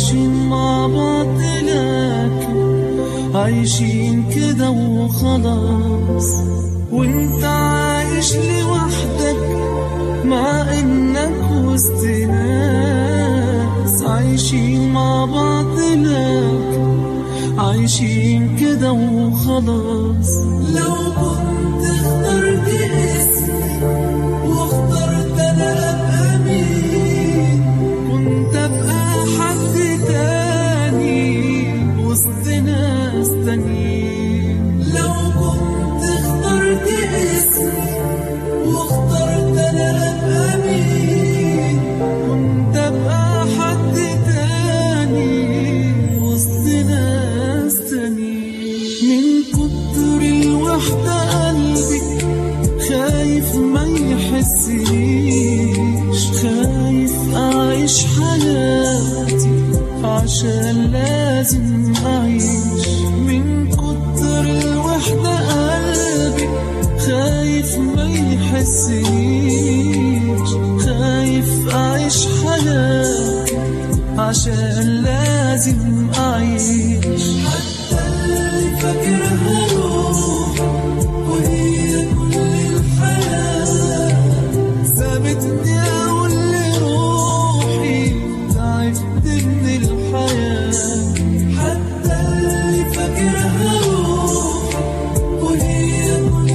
عايشين مع بعض لكن عايشين كده وخلاص وانت عايش لوحدك مع انك وسط ناس عايشين مع بعض لكن عايشين كده وخلاص لو كنت اخترت اسمي واخترت انا ابقى مين كنت ابقى حد تاني وسط ناس تانيين لو كنت اخترت اسمي واخترت انا ابقى مين كنت ابقى حد تاني وسط ناس تانيين من كتر الوحدة قلبي خايف ما يحسنيش خايف أعيش حياتي عشان لازم أعيش من كتر الوحدة قلبي خايف ما يحسنيش خايف أعيش حياتي عشان لازم أعيش حتى اللي فاكرها روح وهي كل الحياة سابتني أقول لروحي تعبت من الحياة حتى اللي فاكرها روحي وهي كل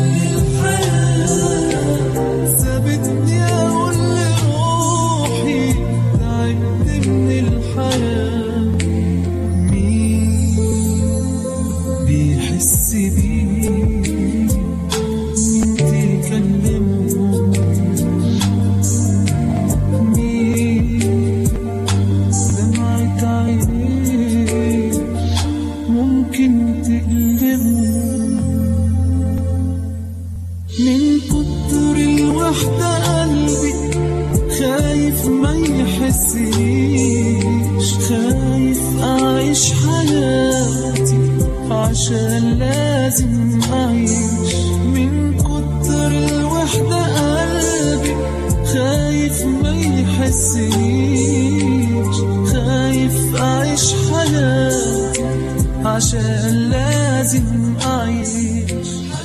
الحياة سابتني أقول لروحي تعبت من الحياة مين بيحس بيه مين تكلمه مين دمعة عينيه ممكن تقلبه من كتر الوحدة قلبي خايف ما يحسنيش خايف أعيش حياتي عشان لازم أعيش من كتر الوحدة قلبي خايف ما يحسنيش خايف أعيش حياتي عشان لازم أعيش